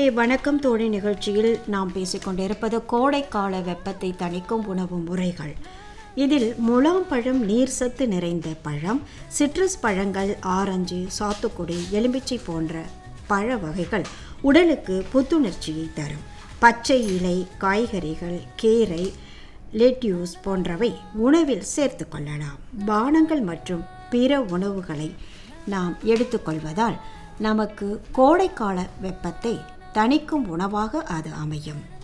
வணக்கம் தோழி நிகழ்ச்சியில் நாம் பேசிக்கொண்டிருப்பது கோடைக்கால வெப்பத்தை தணிக்கும் உணவு முறைகள் இதில் முலாம் பழம் நீர் சத்து நிறைந்த பழம் சிட்ரஸ் பழங்கள் ஆரஞ்சு சாத்துக்குடி எலுமிச்சை போன்ற பழ வகைகள் உடலுக்கு புத்துணர்ச்சியை தரும் பச்சை இலை காய்கறிகள் கீரை லெட்யூஸ் போன்றவை உணவில் சேர்த்து கொள்ளலாம் பானங்கள் மற்றும் பிற உணவுகளை நாம் எடுத்துக்கொள்வதால் நமக்கு கோடைக்கால வெப்பத்தை தணிக்கும் உணவாக அது அமையும்